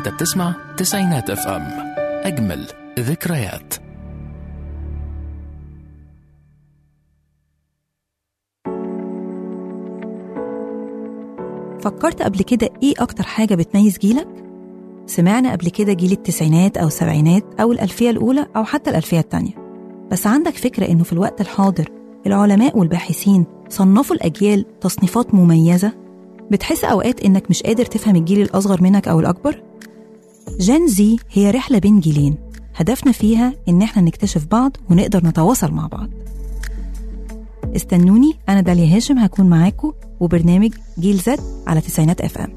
انت بتسمع تسعينات اف ام اجمل ذكريات فكرت قبل كده ايه اكتر حاجة بتميز جيلك؟ سمعنا قبل كده جيل التسعينات او السبعينات او الالفية الاولى او حتى الالفية التانية بس عندك فكرة انه في الوقت الحاضر العلماء والباحثين صنفوا الاجيال تصنيفات مميزة بتحس اوقات انك مش قادر تفهم الجيل الاصغر منك او الاكبر؟ جين زي هي رحلة بين جيلين هدفنا فيها ان احنا نكتشف بعض ونقدر نتواصل مع بعض استنوني انا داليا هاشم هكون معاكم وبرنامج جيل زد على تسعينات اف ام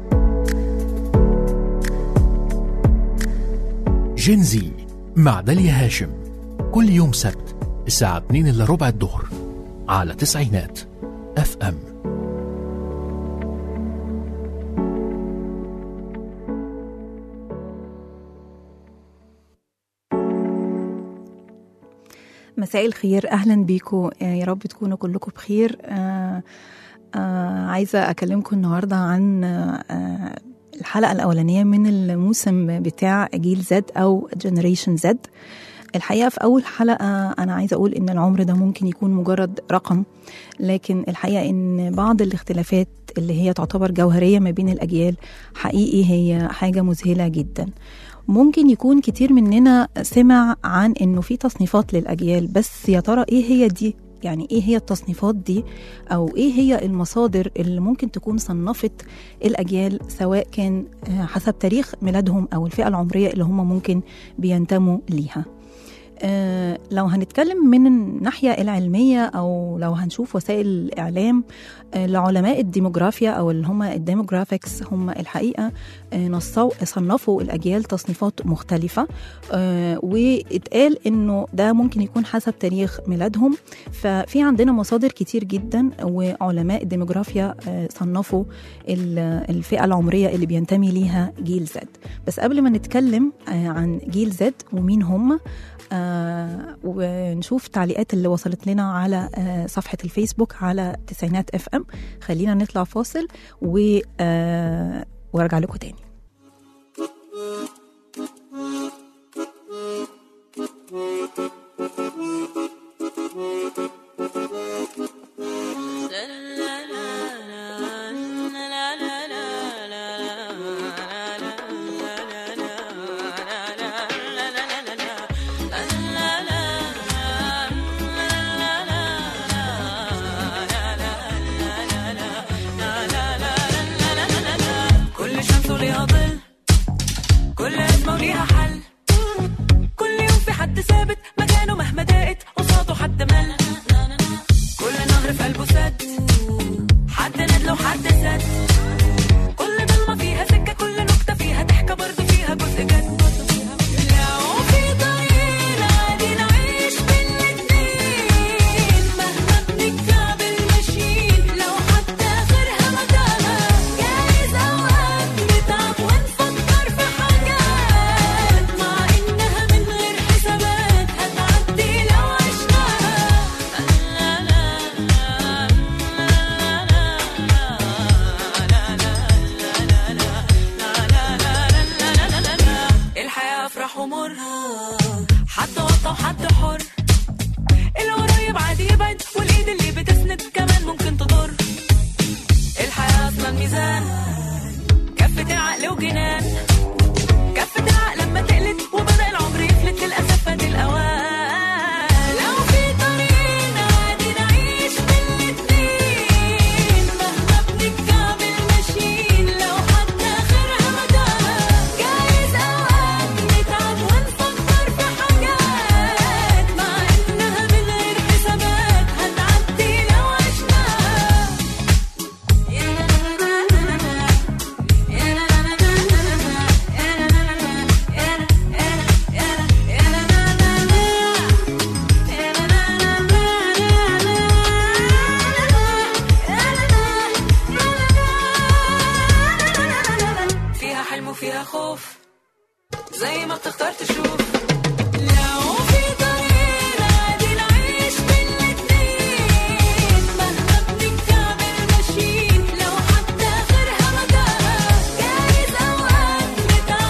جينزي مع داليا هاشم كل يوم سبت الساعة 2 إلا ربع الظهر على تسعينات اف ام مساء الخير اهلا بيكم آه، يا رب تكونوا كلكم بخير آه، آه، عايزه اكلمكم النهارده عن آه، الحلقه الاولانيه من الموسم بتاع جيل زد او جنريشن زد الحقيقه في اول حلقه انا عايزه اقول ان العمر ده ممكن يكون مجرد رقم لكن الحقيقه ان بعض الاختلافات اللي هي تعتبر جوهريه ما بين الاجيال حقيقي هي حاجه مذهله جدا ممكن يكون كتير مننا سمع عن انه في تصنيفات للاجيال بس يا ترى ايه هي دي يعني ايه هي التصنيفات دي او ايه هي المصادر اللي ممكن تكون صنفت الاجيال سواء كان آه، حسب تاريخ ميلادهم او الفئه العمريه اللي هم ممكن بينتموا ليها آه، لو هنتكلم من الناحية العلمية أو لو هنشوف وسائل الإعلام آه، لعلماء الديموغرافيا أو اللي هم الديموغرافيكس هم الحقيقة آه، نصوا صنفوا الأجيال تصنيفات مختلفة آه، واتقال إنه ده ممكن يكون حسب تاريخ ميلادهم ففي عندنا مصادر كتير جدا وعلماء الديموغرافيا آه، صنفوا ال- الفئة العمرية اللي بينتمي ليها جيل زد بس قبل ما نتكلم آه، عن جيل زد ومين هم آه ونشوف تعليقات اللي وصلت لنا على آه صفحة الفيسبوك على تسعينات اف ام خلينا نطلع فاصل و آه وارجع لكم تاني كل شمس وليها ظل كل أزمة وليها حل كل يوم في حد ثابت مكانه مهما ضاقت قصاده حد مل كل نهر في قلبه سد حد ندل وحد سد كل ضلمة فيها سكة كل نكتة فيها ضحكة برضه فيها جزء جد لو في طريق عادي نعيش بالاتنين مهما بنتكعبل ماشيين لو حتى غيرها متاهة جايز أوقات نتعب ونفكر في حاجات مع إنها من غير حسابات هتعدي لو عشناها الحياة أفراح ومر حد وطى وحد حر القريب عادي يبعد والإيد اللي بتسند كمان ممكن تضر الحياة أصلا ميزان كفة العقل وجنان كفة العقل لما تقلت وبدأ العمر يفلت للأسف فات الأوان لو في طريق عادي نعيش بالاتنين مهما بنتكعبل ماشيين لو حتى غيرها متاهة جايز أوقات نتعب ونفكر في حاجات مع إنها من غير حسابات هتعدي لو عشناها فيها حلم وفيها خوف زي ما بتختار تشوف لو في طريق عادي نعيش بالاتنين مهما بنتكعبل ماشيين لو حتى غيرها متاهة جايز أوقات نتعب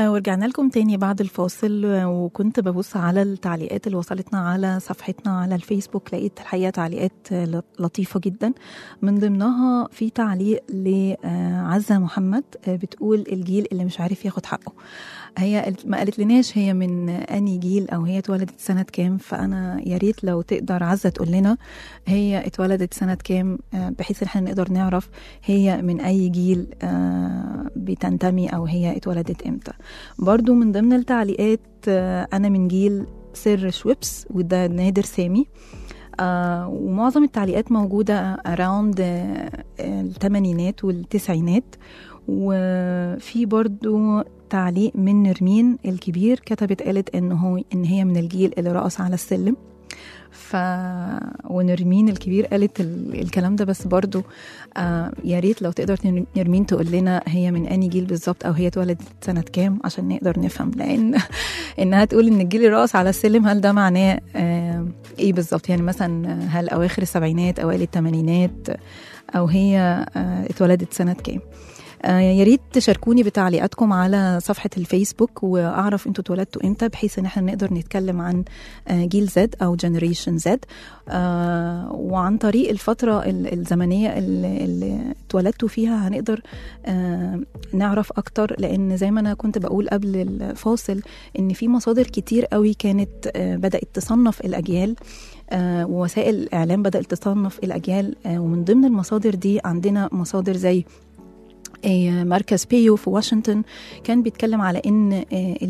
آه، ورجعنا لكم تاني بعد الفاصل آه، وكنت ببص على التعليقات اللي وصلتنا على صفحتنا على الفيسبوك لقيت الحقيقة تعليقات آه، ل- لطيفة جدا من ضمنها في تعليق لعزة محمد آه، بتقول الجيل اللي مش عارف ياخد حقه هي قالت- ما قالت لناش هي من اني جيل او هي اتولدت سنة كام فانا يا ريت لو تقدر عزة تقول لنا هي اتولدت سنة كام آه، بحيث ان احنا نقدر نعرف هي من اي جيل آه، بتنتمي او هي اتولدت امتى برضو من ضمن التعليقات آه، انا من جيل سر شويبس وده نادر سامي آه ومعظم التعليقات موجودة اراوند الثمانينات والتسعينات وفي برضو تعليق من نرمين الكبير كتبت قالت ان هو ان هي من الجيل اللي رقص على السلم ف ونرمين الكبير قالت ال... الكلام ده بس برضو آه يا ريت لو تقدر تن- نرمين تقول لنا هي من اني جيل بالظبط او هي اتولدت سنه كام عشان نقدر نفهم لان انها تقول ان الجيل اللي راقص على السلم هل ده معناه آه ايه بالظبط يعني مثلا هل اواخر السبعينات اوائل الثمانينات او هي آه اتولدت سنه كام آه، يا ريت تشاركوني بتعليقاتكم على صفحة الفيسبوك وأعرف أنتوا اتولدتوا إمتى بحيث إن احنا نقدر نتكلم عن آه، جيل زد أو جنريشن زد وعن طريق الفترة ال- الزمنية اللي, اللي اتولدتوا فيها هنقدر آه، نعرف أكتر لأن زي ما أنا كنت بقول قبل الفاصل إن في مصادر كتير قوي كانت آه، بدأت تصنف الأجيال آه، ووسائل الإعلام بدأت تصنف الأجيال آه، ومن ضمن المصادر دي عندنا مصادر زي آه، مركز بيو في واشنطن كان بيتكلم على ان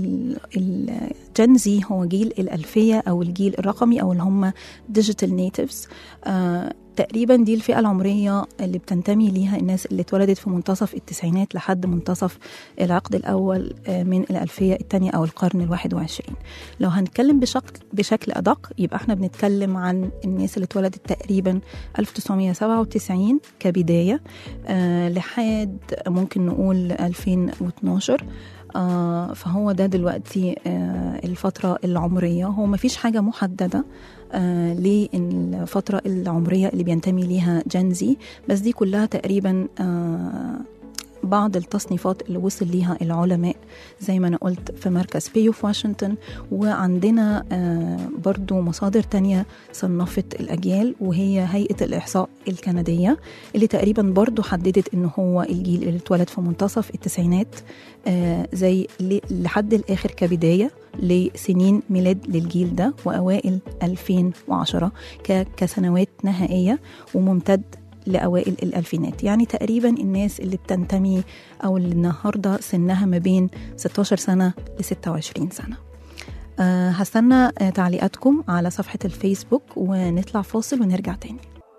الجنزي هو جيل الالفيه او الجيل الرقمي او اللي هم ديجيتال نيتيفز تقريبا دي الفئه العمريه اللي بتنتمي ليها الناس اللي اتولدت في منتصف التسعينات لحد منتصف العقد الاول آه، من الالفيه الثانيه او القرن الواحد وعشرين لو هنتكلم بشكل بشكل ادق يبقى احنا بنتكلم عن الناس اللي اتولدت تقريبا 1997 كبدايه آه، لحد ممكن نقول 2012 آه، فهو ده دلوقتي آه، الفترة العمرية هو مفيش حاجة محددة آه، للفترة العمرية اللي بينتمي ليها جنزي بس دي كلها تقريبا آه، بعض التصنيفات اللي وصل ليها العلماء زي ما أنا قلت في مركز بيو في واشنطن وعندنا آه، برضو مصادر تانية صنفت الأجيال وهي هيئة الإحصاء الكندية اللي تقريبا برضو حددت إن هو الجيل اللي اتولد في منتصف التسعينات آه، زي ل- لحد الآخر كبداية لسنين ميلاد للجيل ده وأوائل 2010 ك- كسنوات نهائية وممتد لأوائل الألفينات يعني تقريبا الناس اللي بتنتمي أو اللي النهاردة سنها ما بين 16 سنة ل 26 سنة أه هستنى آه، تعليقاتكم على صفحة الفيسبوك ونطلع فاصل ونرجع تاني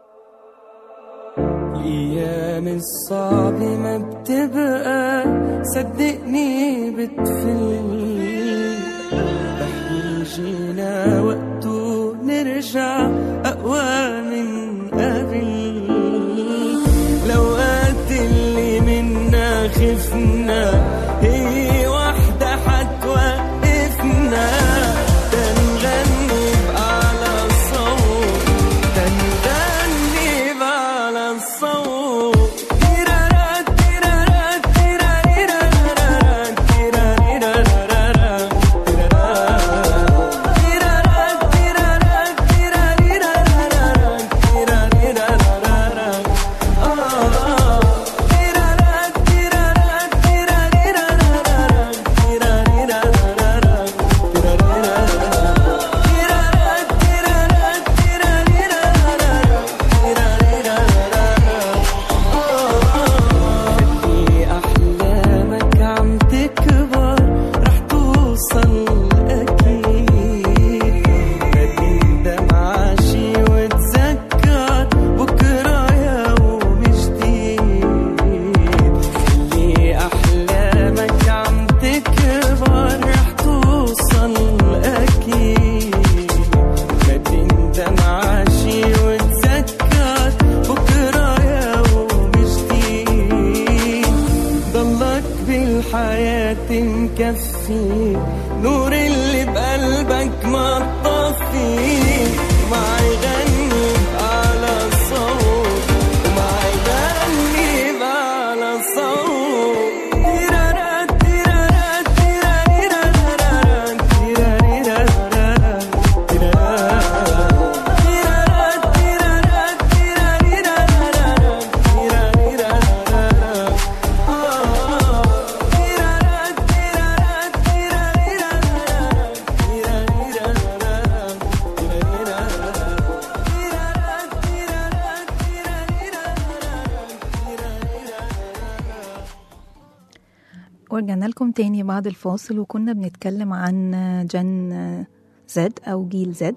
الأيام الصعب ما بتبقى صدقني بتفل رح يجينا وقته نرجع أقوى من قبل الأوقات اللي منا خفنا هي وحدة حتوقفنا تنغني بأعلى صوت تنغني بأعلى الصوت تيرارا تيرارا تيراريرارارا تيراريرارارا تيرارا تيرارا تيرارا تيراريرارارا تيراريرارارا آه تيرارا تيرارا تيراريرارارا تيراريرارارا خلي أحلامك عم تكبر رح توصل أكيد ما تندم عاشي وتذكر بكرة يوم جديد خلي أحلامك عم تكبر رح توصل أكيد ما تندم عاشي وتذكر بكرة يوم جديد ضلك بالحياة مكفي نور اللي بقلبك ما تطفي ما يغني على صوت ما يغني على صوت تيرارا تيرارا ورجعنا لكم تاني بعد الفاصل وكنا بنتكلم عن جن زد أو جيل زد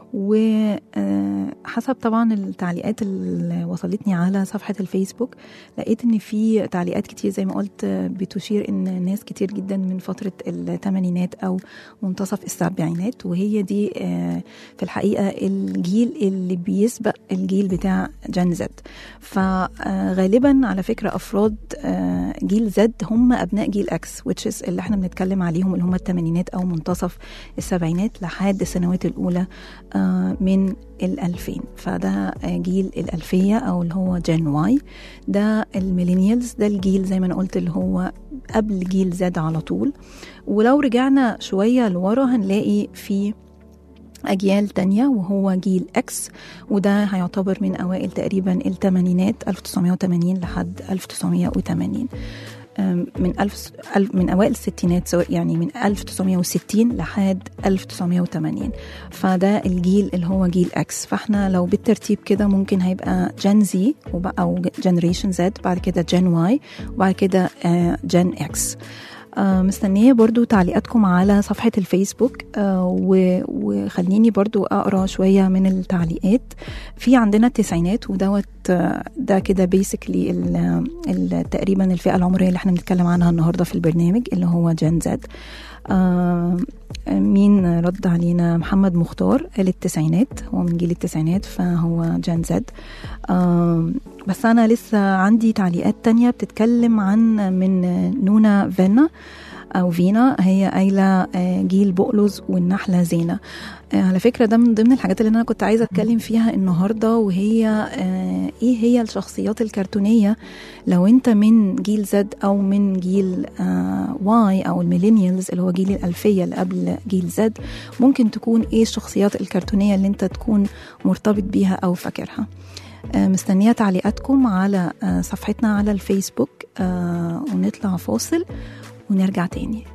وحسب طبعا التعليقات اللي وصلتني على صفحة الفيسبوك لقيت ان في تعليقات كتير زي ما قلت بتشير ان ناس كتير جدا من فترة الثمانينات او منتصف السبعينات وهي دي آه، في الحقيقة الجيل اللي بيسبق الجيل بتاع جن زد فغالبا على فكرة افراد آه، جيل زد هم ابناء جيل اكس which is اللي احنا بنتكلم عليهم اللي هم الثمانينات او منتصف السبعينات لحد السنوات الاولى آه، من الألفين فده آه، جيل الألفية أو اللي هو جين واي ده الميلينيالز ده الجيل زي ما أنا قلت اللي هو قبل جيل زد على طول ولو رجعنا شوية لورا هنلاقي في أجيال تانية وهو جيل إكس وده هيعتبر من أوائل تقريبا الثمانينات 1980 لحد 1980 أم، من ألف ألف- من أوائل الستينات سواء يعني من 1960 لحد 1980 فده الجيل اللي هو جيل اكس فاحنا لو بالترتيب كده ممكن هيبقى جن زي او جنريشن زد بعد كده جن واي وبعد كده جن اكس آه، مستنية برضو تعليقاتكم على صفحة الفيسبوك آه، و- وخليني برضو أقرأ شوية من التعليقات في عندنا التسعينات ودوت آه، ده كده بيسكلي تقريبا الفئة العمرية اللي احنا بنتكلم عنها النهاردة في البرنامج اللي هو جن زد آه، مين رد علينا محمد مختار قال التسعينات هو من جيل التسعينات فهو جن زد آم، بس أنا لسه عندي تعليقات تانية بتتكلم عن من نونا فينا أو فينا هي قايلة آه، جيل بقلز والنحلة زينة آه، على فكرة ده من ضمن الحاجات اللي أنا كنت عايزة أتكلم فيها النهاردة وهي آه، إيه هي الشخصيات الكرتونية لو أنت من جيل زد أو من جيل آه، واي أو الميلينيالز اللي هو جيل الألفية اللي قبل جيل زد ممكن تكون إيه الشخصيات الكرتونية اللي أنت تكون مرتبط بيها أو فاكرها آه، مستنية تعليقاتكم على آه، صفحتنا على الفيسبوك آه، ونطلع فاصل ونرجع تاني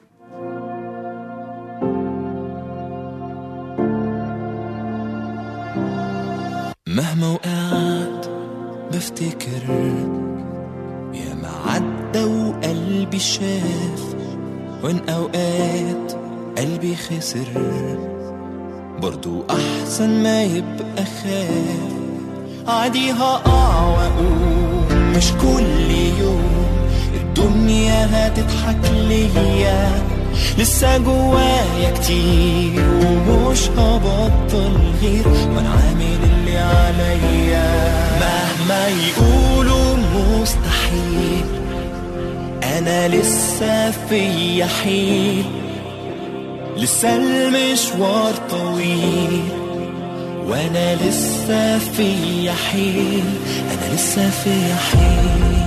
مهما وقعت بفتكر يا ما عدى وقلبي شاف وان اوقات قلبي خسر برضو احسن ما يبقى خاف عادي هقع واقوم مش كل يوم الدنيا هتضحك ليا لسه جوايا كتير ومش هبطل غير وانا عامل اللي عليا مهما يقولوا مستحيل انا لسه فيا حيل لسه المشوار طويل وانا لسه فيا حيل انا لسه فيا حيل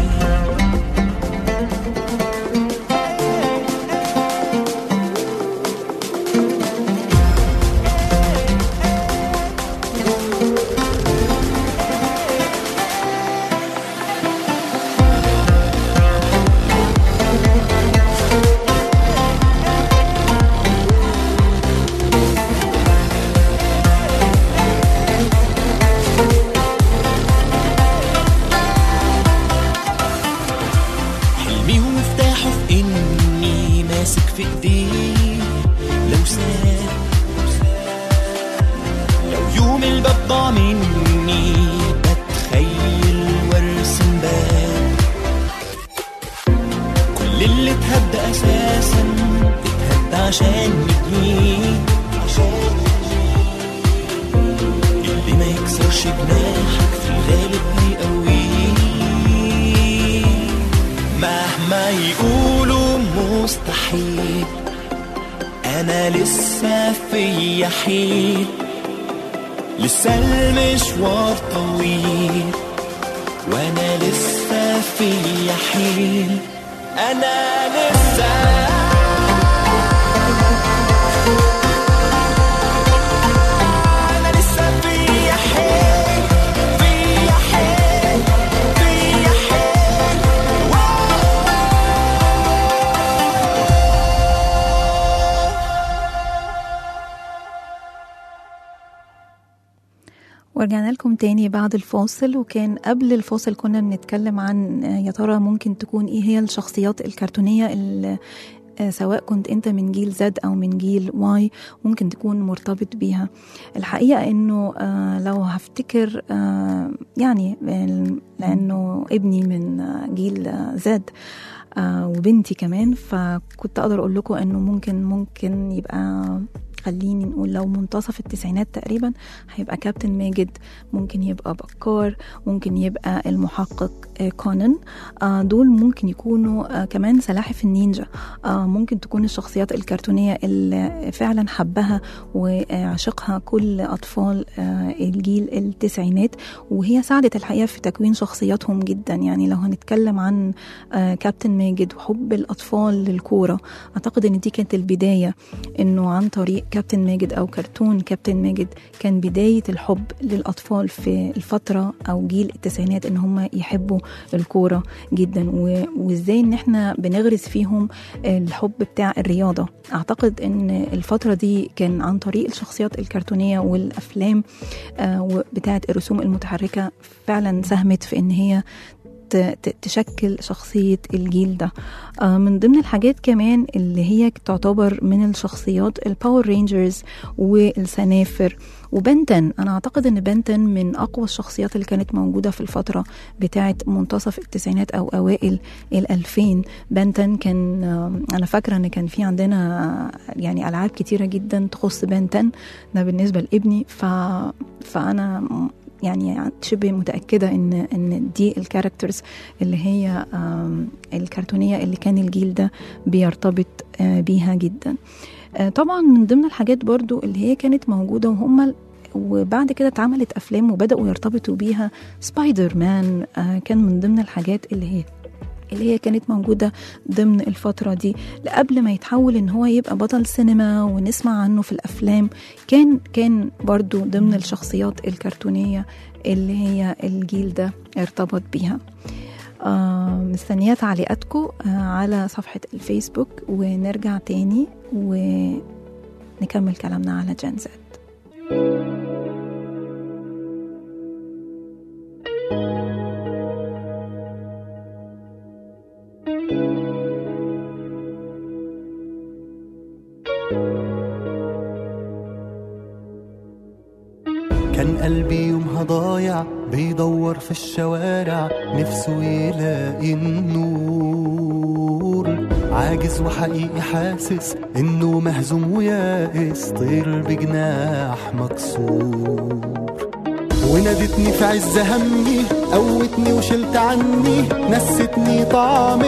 حلمي ومفتاحه في اني ماسك في ايديه لو ساب لو يوم الباب ضاع مني بتخيل وارسم باب كل اللي اتهد اساسا اتهد عشان نبنيه اللي ما يكسرش جناحك في الغالب هيقويه مهما يقولوا مستحيل انا لسه فيا حيل لسه المشوار طويل وانا لسه فيا حيل انا لسه أنا لسه فيا حيل فيا حيل فيا حيل ورجعنا لكم تاني بعد الفاصل وكان قبل الفاصل كنا بنتكلم عن آه، يا ترى ممكن تكون ايه هي الشخصيات الكرتونية اللي آه، سواء كنت انت من جيل زد او من جيل واي ممكن تكون مرتبط بيها الحقيقة انه آه، لو هفتكر آه، يعني آه، لانه ابني من آه، جيل آه، زد آه، وبنتي كمان فكنت اقدر اقول لكم انه ممكن ممكن يبقى خليني نقول لو منتصف التسعينات تقريبا هيبقى كابتن ماجد ممكن يبقى بكار ممكن يبقى المحقق آه، كونان آه، دول ممكن يكونوا آه، كمان سلاحف النينجا آه، ممكن تكون الشخصيات الكرتونية اللي فعلا حبها وعشقها كل أطفال آه، الجيل التسعينات وهي ساعدت الحقيقة في تكوين شخصياتهم جدا يعني لو هنتكلم عن آه، كابتن ماجد وحب الأطفال للكورة أعتقد إن دي كانت البداية إنه عن طريق كابتن ماجد أو كرتون كابتن ماجد كان بداية الحب للأطفال في الفترة أو جيل التسعينات إن هم يحبوا الكورة جدا و- وإزاي إن إحنا بنغرس فيهم الحب بتاع الرياضة أعتقد إن الفترة دي كان عن طريق الشخصيات الكرتونية والأفلام آه، بتاعة الرسوم المتحركة فعلا ساهمت في إن هي ت- ت- تشكل شخصية الجيل ده آه، من ضمن الحاجات كمان اللي هي تعتبر من الشخصيات الباور رينجرز والسنافر وبنتن انا اعتقد ان بنتن من اقوى الشخصيات اللي كانت موجوده في الفتره بتاعه منتصف التسعينات او اوائل الألفين بنتن كان آه، انا فاكره ان كان في عندنا آه، يعني العاب كتيره جدا تخص بنتن ده بالنسبه لابني ف... فانا م- يعني شبه متاكده ان ان دي الكاركترز اللي هي آم، الكرتونيه اللي كان الجيل ده بيرتبط آه، بيها جدا آه، طبعا من ضمن الحاجات برضو اللي هي كانت موجوده وهم ال- وبعد كده اتعملت افلام وبداوا يرتبطوا بيها سبايدر مان آه، كان من ضمن الحاجات اللي هي اللي هي كانت موجودة ضمن الفترة دي قبل ما يتحول ان هو يبقى بطل سينما ونسمع عنه في الافلام كان كان برضو ضمن الشخصيات الكرتونية اللي هي الجيل ده ارتبط بيها آه مستنية تعليقاتكم آه على صفحة الفيسبوك ونرجع تاني ونكمل كلامنا على جين زد كان قلبي يومها ضايع بيدور في الشوارع نفسه يلاقي النور عاجز وحقيقي حاسس انه مهزوم ويائس طير بجناح مكسور ونادتني في عز همي قوتني وشلت عني نستني طعم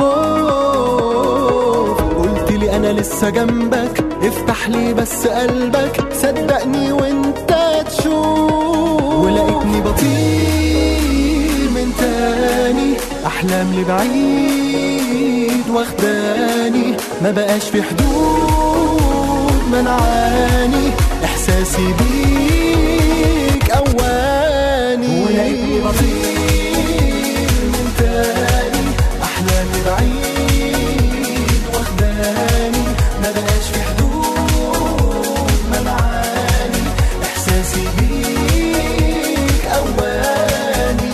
الخوف قلت لي انا لسه جنبك افتح لي بس قلبك صدقني وانت تشوف ولقيتني بطير من تاني احلام لبعيد واخداني ما بقاش في حدود منعاني احساسي بيك اواني ولقيتني بطير من تاني احلامي بعيد واخداني ما بقاش في حدود منعاني احساسي بيك اواني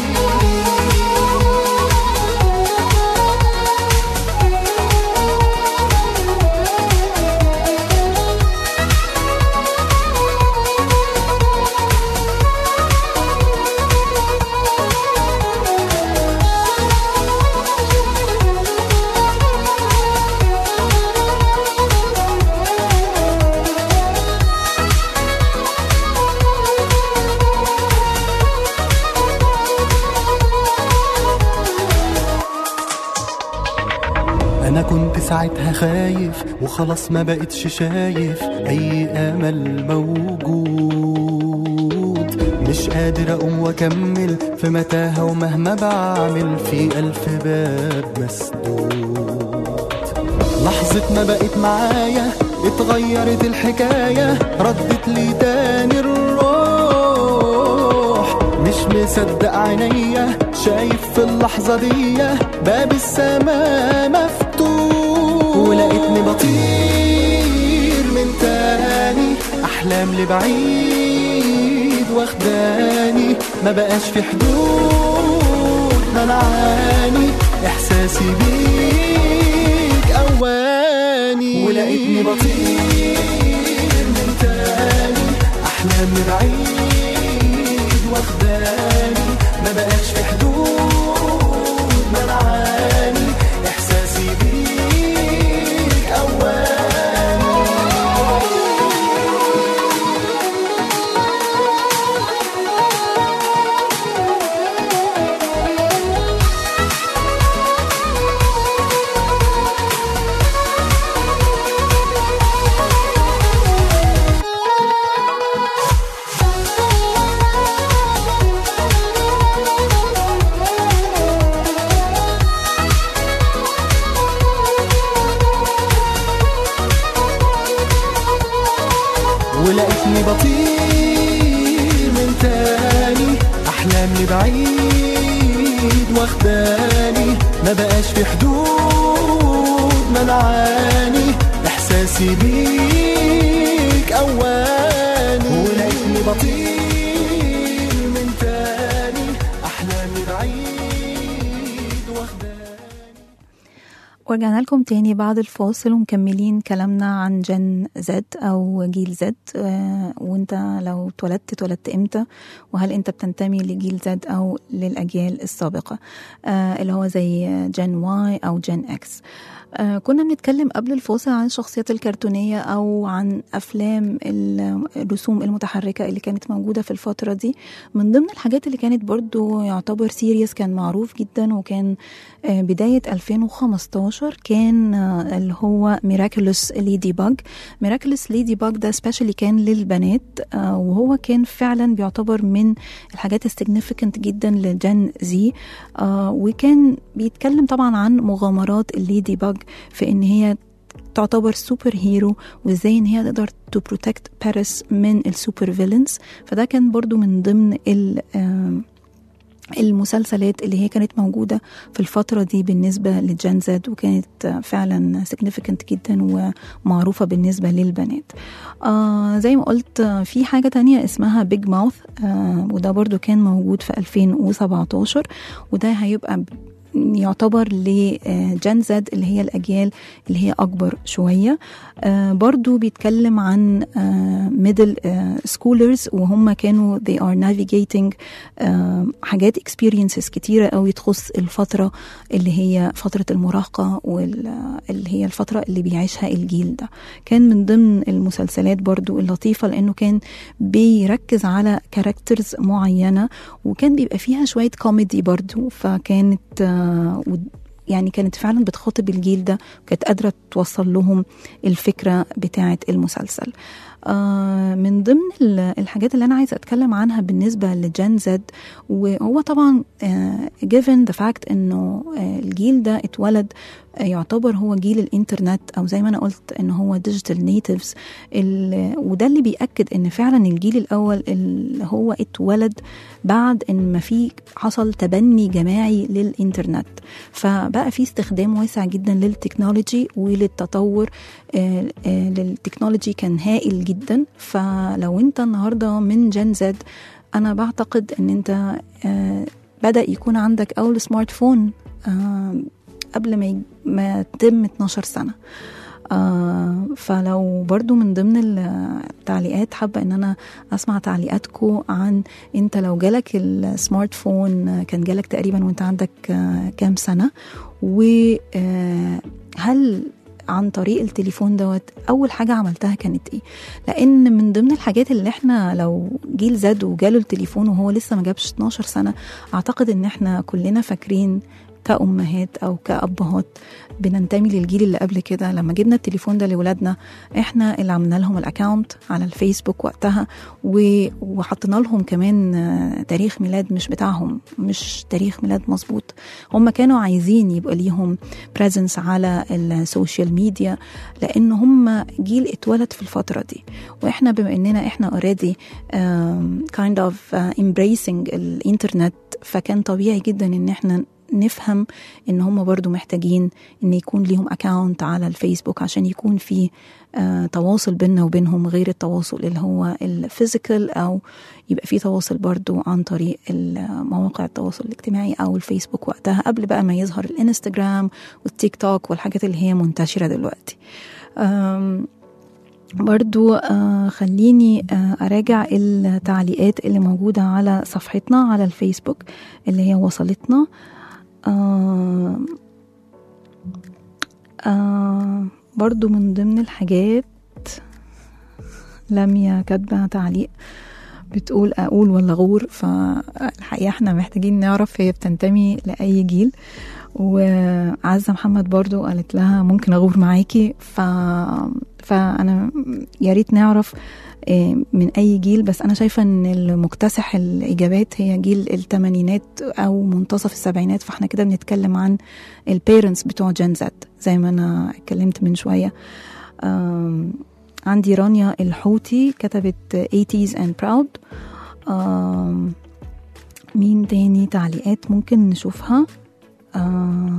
انا كنت ساعتها خايف وخلاص ما بقتش شايف اي امل موجود مش قادر اقوم واكمل في متاهه ومهما بعمل في الف باب مسدود لحظة ما بقت معايا اتغيرت الحكاية ردت لي تاني الروح مش مصدق عينيا شايف في اللحظة دي باب السماء مفتوح ولقيتني بطير من تاني أحلام لبعيد واخداني ما بقاش في حدود منعاني احساسي بيك اواني ولقيتني بطير من تاني احلامي بعيد واخداني ما بقاش في حدود منعاني احساسي بيك اواني ولقيتني بطير من تاني احلامي بعيد واخداني ما بقاش في حدود منعاني احساسي بيك اواني ولقيتني بطير من تاني احلامي بعيد واخداني ورجعنا لكم تاني بعد الفاصل ومكملين كلامنا عن جن زد او جيل زد آه، وانت لو اتولدت اتولدت امتى وهل انت بتنتمي لجيل زد او للاجيال السابقه آه، اللي هو زي جن واي او جن اكس آه، كنا بنتكلم قبل الفاصل عن الشخصيات الكرتونية أو عن أفلام ال- الرسوم المتحركة اللي كانت موجودة في الفترة دي من ضمن الحاجات اللي كانت برضو يعتبر سيريس كان معروف جدا وكان آه، بداية 2015 كان آه، اللي هو ميراكلوس ليدي باج ميراكلوس ليدي باج ده سبيشالي كان للبنات آه، وهو كان فعلا بيعتبر من الحاجات السيجنيفيكانت جدا لجن زي آه، وكان بيتكلم طبعا عن مغامرات الليدي باج في ان هي تعتبر سوبر هيرو وازاي ان هي تقدر تو بروتكت باريس من السوبر فيلنز فده كان برضو من ضمن ال آم، المسلسلات اللي هي كانت موجودة في الفترة دي بالنسبة لجان زد وكانت فعلا significant جدا ومعروفة بالنسبة للبنات آه زي ما قلت آه، في حاجة تانية اسمها بيج ماوث آه وده برضو كان موجود في 2017 وده هيبقى ب- يعتبر لجان زد اللي هي الأجيال اللي هي أكبر شوية آه برضو بيتكلم عن ميدل سكولرز وهم كانوا they are navigating آه حاجات experiences كتيرة قوي تخص الفترة اللي هي فترة المراهقة واللي هي الفترة اللي بيعيشها الجيل ده كان من ضمن المسلسلات برضو اللطيفة لأنه كان بيركز على كاركترز معينة وكان بيبقى فيها شوية كوميدي برضو فكانت آه و- يعني كانت فعلا بتخاطب الجيل ده وكانت قادرة توصل لهم الفكرة بتاعة المسلسل آه من ضمن ال- الحاجات اللي أنا عايزة أتكلم عنها بالنسبة لجان زد وهو طبعا آه given the fact إنه آه الجيل ده اتولد آه يعتبر هو جيل الإنترنت أو زي ما أنا قلت إن هو ديجيتال نيتيفز وده اللي بيأكد إن فعلا الجيل الأول اللي هو اتولد بعد ان ما في حصل تبني جماعي للانترنت فبقى في استخدام واسع جدا للتكنولوجي وللتطور آه، آه، للتكنولوجي كان هائل جدا فلو انت النهارده من جن زد انا بعتقد ان انت آه، بدا يكون عندك اول سمارت فون آه، قبل ما ي- ما تتم 12 سنه آه فلو برضو من ضمن التعليقات حابة ان انا اسمع تعليقاتكم عن انت لو جالك السمارت فون آه، كان جالك تقريبا وانت عندك آه، كام سنة وهل عن طريق التليفون دوت اول حاجه عملتها كانت ايه لان من ضمن الحاجات اللي احنا لو جيل زاد وجاله التليفون وهو لسه ما جابش 12 سنه اعتقد ان احنا كلنا فاكرين كأمهات أو كأبهات بننتمي للجيل اللي قبل كده لما جبنا التليفون ده لولادنا احنا اللي عملنا لهم الاكونت على الفيسبوك وقتها و- وحطينا لهم كمان آه، تاريخ ميلاد مش بتاعهم مش تاريخ ميلاد مظبوط هم كانوا عايزين يبقى ليهم بريزنس على السوشيال ميديا لان هم جيل اتولد في الفتره دي واحنا بما اننا احنا اوريدي كايند اوف embracing الانترنت فكان طبيعي جدا ان احنا نفهم ان هم برضو محتاجين ان يكون ليهم اكاونت على الفيسبوك عشان يكون في آه تواصل بيننا وبينهم غير التواصل اللي هو الفيزيكال او يبقى في تواصل برضو عن طريق ال- مواقع التواصل الاجتماعي او الفيسبوك وقتها قبل بقى ما يظهر الانستجرام والتيك توك والحاجات اللي هي منتشرة دلوقتي آم، برضو آه خليني آه أراجع التعليقات اللي موجودة على صفحتنا على الفيسبوك اللي هي وصلتنا آه آه برضو من ضمن الحاجات لميا كاتبة تعليق بتقول أقول ولا غور فالحقيقة احنا محتاجين نعرف هي بتنتمي لأي جيل وعزة محمد برضو قالت لها ممكن أغور معاكي ف... فأنا يا ريت نعرف إيه، من أي جيل بس أنا شايفة إن المكتسح الإجابات هي جيل الثمانينات أو منتصف السبعينات فاحنا كده بنتكلم عن البيرنتس بتوع جين زد زي ما أنا اتكلمت من شوية آم، عندي رانيا الحوتي كتبت 80s and proud آم، مين تاني تعليقات ممكن نشوفها آه،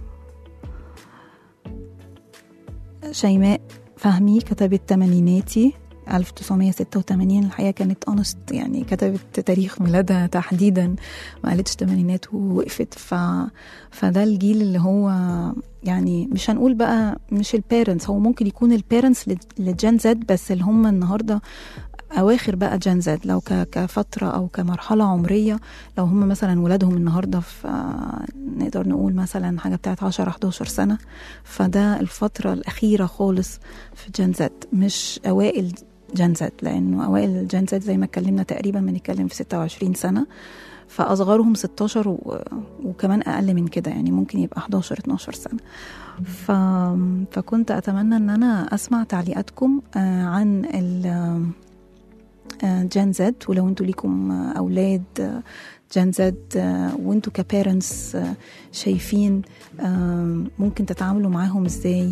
شيماء فهمي كتبت تمانيناتي 1986 الحقيقة كانت اونست يعني كتبت تاريخ ميلادها تحديدا ما قالتش تمانينات ووقفت ف... فده الجيل اللي هو يعني مش هنقول بقى مش البيرنتس هو ممكن يكون البيرنتس للجين زد بس اللي هم النهارده اواخر بقى جين زد لو ك- كفتره او كمرحله عمريه لو هم مثلا ولادهم النهارده في آه، نقدر نقول مثلا حاجه بتاعت 10 11 سنه فده الفتره الاخيره خالص في جين زد مش اوائل جين زد لانه اوائل جين زد زي ما اتكلمنا تقريبا بنتكلم في 26 سنه فاصغرهم 16 و... وكمان اقل من كده يعني ممكن يبقى 11 12 سنه ف... فكنت اتمنى ان انا اسمع تعليقاتكم آه، عن ال جين زد ولو انتوا ليكم آه، اولاد آه، جين زد آه، وانتوا كبيرنتس شايفين آه، ممكن تتعاملوا معاهم ازاي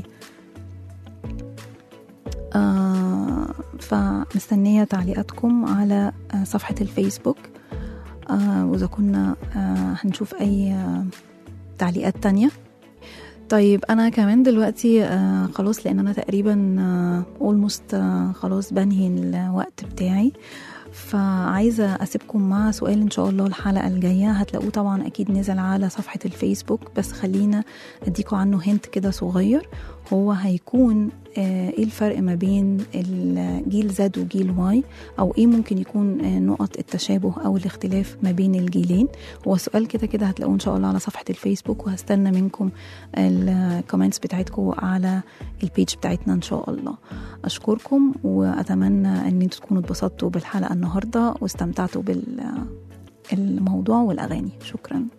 آه، فمستنية تعليقاتكم على آه، صفحة الفيسبوك آه، وإذا كنا آه، هنشوف أي آه، تعليقات تانية طيب أنا كمان دلوقتي آه، خلاص لأن أنا تقريبا اولموست خلاص بنهي الوقت بتاعي فعايزة أسيبكم مع سؤال إن شاء الله الحلقة الجاية هتلاقوه طبعا أكيد نزل على صفحة الفيسبوك بس خلينا أديكوا عنه هنت كده صغير هو هيكون آه، ايه الفرق ما بين الجيل زد وجيل واي او ايه ممكن يكون آه، نقط التشابه او الاختلاف ما بين الجيلين هو سؤال كده كده هتلاقوه ان شاء الله على صفحة الفيسبوك وهستنى منكم الكومنتس بتاعتكم على البيج بتاعتنا ان شاء الله اشكركم واتمنى ان انتوا تكونوا اتبسطتوا بالحلقة النهاردة واستمتعتوا بالموضوع والاغاني شكرا